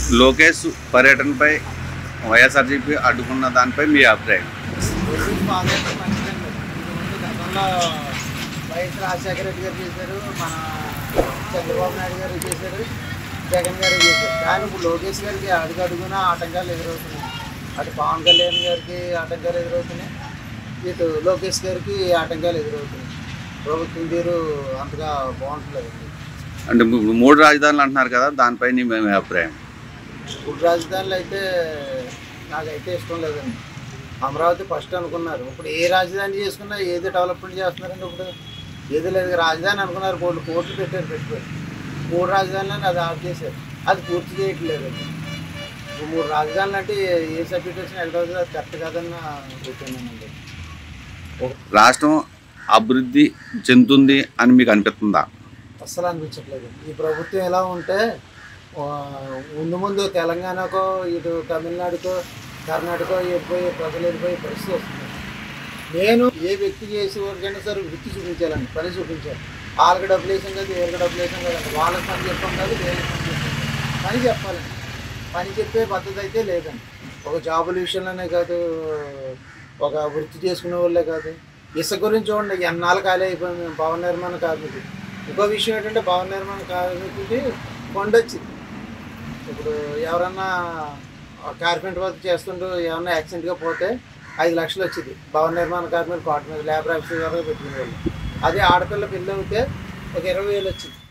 లోకేష్ పర్యటనపై వైఎస్ఆర్సీపీ అడ్డుకున్న దానిపై మీ అభిప్రాయం గురించి బాగా మంచిదండి ఇంతకుముందు గతంలో వైఎస్ రాజశేఖర రెడ్డి గారు చేశారు మన చంద్రబాబు నాయుడు గారు చేశారు జగన్ గారు చేశారు కానీ ఇప్పుడు లోకేష్ గారికి అడుగు అడుగున ఆటంకాలు ఎదురవుతున్నాయి అటు పవన్ కళ్యాణ్ గారికి ఆటంకాలు ఎదురవుతున్నాయి ఇటు లోకేష్ గారికి ఆటంకాలు ఎదురవుతున్నాయి ప్రభుత్వం తీరు అంతగా బాగుంటలేదండి అంటే ఇప్పుడు మూడు రాజధానులు అంటున్నారు కదా దానిపై మీ మీ అభిప్రాయం ఇప్పుడు రాజధానులు అయితే నాకైతే ఇష్టం లేదండి అమరావతి ఫస్ట్ అనుకున్నారు ఇప్పుడు ఏ రాజధాని చేసుకున్నా ఏది డెవలప్మెంట్ చేస్తున్నారండి ఇప్పుడు ఏది లేదు రాజధాని అనుకున్నారు కోట్లు కోట్లు పెట్టారు పెట్టుబడి మూడు రాజధానులని అది ఆఫ్ చేశారు అది పూర్తి చేయట్లేదు ఇప్పుడు మూడు రాజధానులు అంటే ఏ సబ్జెక్ట్ వచ్చినా ఎక్కడ అవుతుంది అది కరెక్ట్ కాదన్న కూర్చున్నానండి రాష్ట్రం అభివృద్ధి చెందుతుంది అని మీకు అనిపిస్తుందా అస్సలు అనిపించట్లేదు ఈ ప్రభుత్వం ఎలా ఉంటే ఆ, ముందు ముందు తెలంగాణకో ఇటు తమిళనాడుకో కర్ణాటక వెళ్ళిపోయి ప్రజలు వెళ్ళిపోయే పరిస్థితి వస్తుంది నేను ఏ వ్యక్తి చేసే వారికైనా సరే వృత్తి చూపించాలండి పని చూపించాలి వాళ్ళకి డబ్బులు వేసాం కాదు వీళ్ళకి డబ్బులు వేసాం కదండి వాళ్ళకి పని చెప్పాం కాదు వీళ్ళకి పని చెప్పాం పని చెప్పాలండి పని చెప్పే పద్ధతి అయితే లేదండి ఒక జాబుల విషయంలోనే కాదు ఒక వృత్తి చేసుకునే వాళ్ళే కాదు ఇసుక గురించి చూడండి ఎన్నాళ్ళు ఖాళీ అయిపోయింది మేము భవన నిర్మాణ కార్మికులు ఇంకో విషయం ఏంటంటే భవన నిర్మాణ కార్మికులకి కొండ వచ్చింది ఇప్పుడు ఎవరన్నా కార్పెంటర్ వర్క్ చేస్తుంటూ ఏమన్నా యాక్సిడెంట్గా పోతే ఐదు లక్షలు వచ్చింది భవన నిర్మాణ కార్మికులు కోట మీద లేబర్ ఆఫీసర్ వరకు పెట్టుకునేవాళ్ళు అదే ఆడపిల్ల పెళ్ళి అవుతే ఒక ఇరవై వేలు వచ్చింది